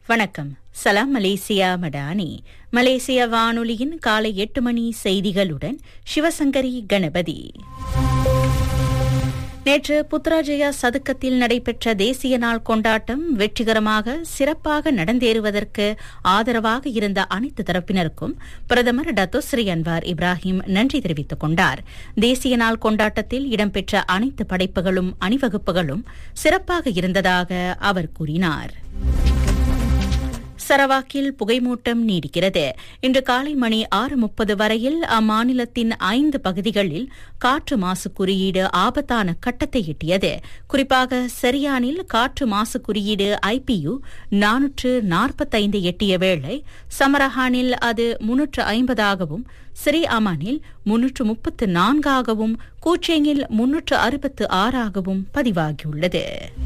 வணக்கம் சலாம் மலேசியா மடானி மலேசிய வானொலியின் காலை எட்டு மணி செய்திகளுடன் சிவசங்கரி கணபதி நேற்று புத்ராஜயா சதுக்கத்தில் நடைபெற்ற தேசிய நாள் கொண்டாட்டம் வெற்றிகரமாக சிறப்பாக நடந்தேறுவதற்கு ஆதரவாக இருந்த அனைத்து தரப்பினருக்கும் பிரதமர் டத்தோ ஸ்ரீ அன்வார் இப்ராஹிம் நன்றி தெரிவித்துக் கொண்டார் தேசிய நாள் கொண்டாட்டத்தில் இடம்பெற்ற அனைத்து படைப்புகளும் அணிவகுப்புகளும் சிறப்பாக இருந்ததாக அவர் கூறினார் சரவாக்கில் புகைமூட்டம் நீடிக்கிறது இன்று காலை மணி ஆறு முப்பது வரையில் அம்மாநிலத்தின் ஐந்து பகுதிகளில் காற்று மாசு குறியீடு ஆபத்தான கட்டத்தை எட்டியது குறிப்பாக சரியானில் காற்று மாசு குறியீடு ஐபியு நானூற்று நாற்பத்தைந்து எட்டிய வேளை சமரஹானில் அது முன்னூற்று ஐம்பதாகவும் ஸ்ரீ அமானில் முன்னூற்று முப்பத்து நான்காகவும் கூச்சேங்கில் முன்னூற்று அறுபத்து ஆறாகவும் பதிவாகியுள்ளது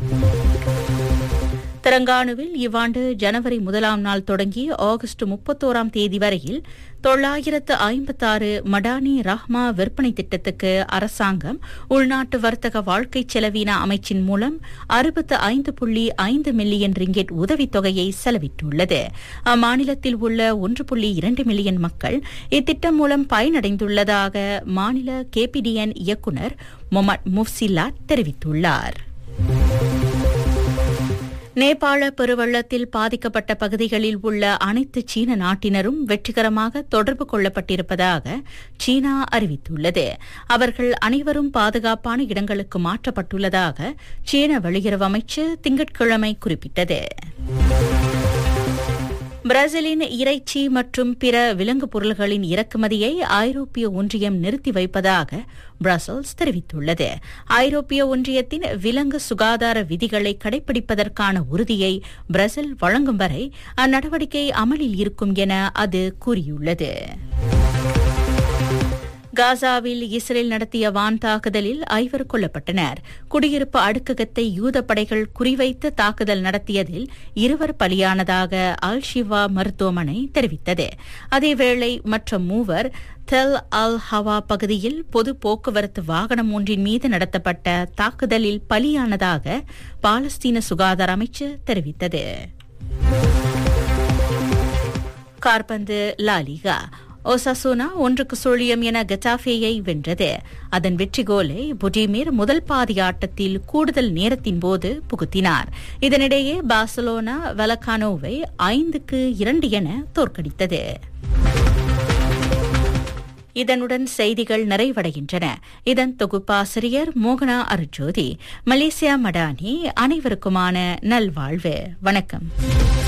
தெலங்கானுவில் இவ்வாண்டு ஜனவரி முதலாம் நாள் தொடங்கி ஆகஸ்ட் முப்பத்தோராம் தேதி வரையில் தொள்ளாயிரத்து ஐம்பத்தாறு மடானி ரஹ்மா விற்பனை திட்டத்துக்கு அரசாங்கம் உள்நாட்டு வர்த்தக வாழ்க்கை செலவின அமைச்சின் மூலம் அறுபத்து ஐந்து புள்ளி ஐந்து மில்லியன் ரிங்கெட் உதவித்தொகையை செலவிட்டுள்ளது அம்மாநிலத்தில் உள்ள ஒன்று புள்ளி இரண்டு மில்லியன் மக்கள் இத்திட்டம் மூலம் பயனடைந்துள்ளதாக மாநில கேபிடிஎன் இயக்குநர் மொமட் முஃப்சில்லா தெரிவித்துள்ளார் நேபாள பெருவெள்ளத்தில் பாதிக்கப்பட்ட பகுதிகளில் உள்ள அனைத்து சீன நாட்டினரும் வெற்றிகரமாக தொடர்பு கொள்ளப்பட்டிருப்பதாக சீனா அறிவித்துள்ளது அவர்கள் அனைவரும் பாதுகாப்பான இடங்களுக்கு மாற்றப்பட்டுள்ளதாக சீன வெளியுறவு அமைச்சு திங்கட்கிழமை குறிப்பிட்டது பிரேசிலின் இறைச்சி மற்றும் பிற விலங்கு பொருள்களின் இறக்குமதியை ஐரோப்பிய ஒன்றியம் நிறுத்தி வைப்பதாக பிரசல்ஸ் தெரிவித்துள்ளது ஐரோப்பிய ஒன்றியத்தின் விலங்கு சுகாதார விதிகளை கடைபிடிப்பதற்கான உறுதியை பிரேசில் வழங்கும் வரை அந்நடவடிக்கை அமலில் இருக்கும் என அது கூறியுள்ளது காசாவில் இஸ்ரேல் நடத்திய வான் தாக்குதலில் ஐவர் கொல்லப்பட்டனர் குடியிருப்பு அடுக்ககத்தை யூத படைகள் குறிவைத்து தாக்குதல் நடத்தியதில் இருவர் பலியானதாக அல் ஷிவா மருத்துவமனை தெரிவித்தது அதேவேளை மற்ற மூவர் தெல் அல் ஹவா பகுதியில் பொது போக்குவரத்து வாகனம் ஒன்றின் மீது நடத்தப்பட்ட தாக்குதலில் பலியானதாக பாலஸ்தீன சுகாதார அமைச்சு தெரிவித்தது கார்பந்து லாலிகா ஒசாசோனா ஒன்றுக்கு சுழியம் என கட்டாஃபேயை வென்றது அதன் வெற்றி கோலை புடிமீர் முதல் பாதி ஆட்டத்தில் கூடுதல் நேரத்தின் போது புகுத்தினார் இதனிடையே பார்சலோனா வெலகானோவை ஐந்துக்கு இரண்டு என தோற்கடித்தது இதனுடன் செய்திகள் நிறைவடைகின்றன இதன் தொகுப்பாசிரியர் மோகனா அருஜோதி மலேசியா மடானி அனைவருக்குமான நல்வாழ்வு வணக்கம்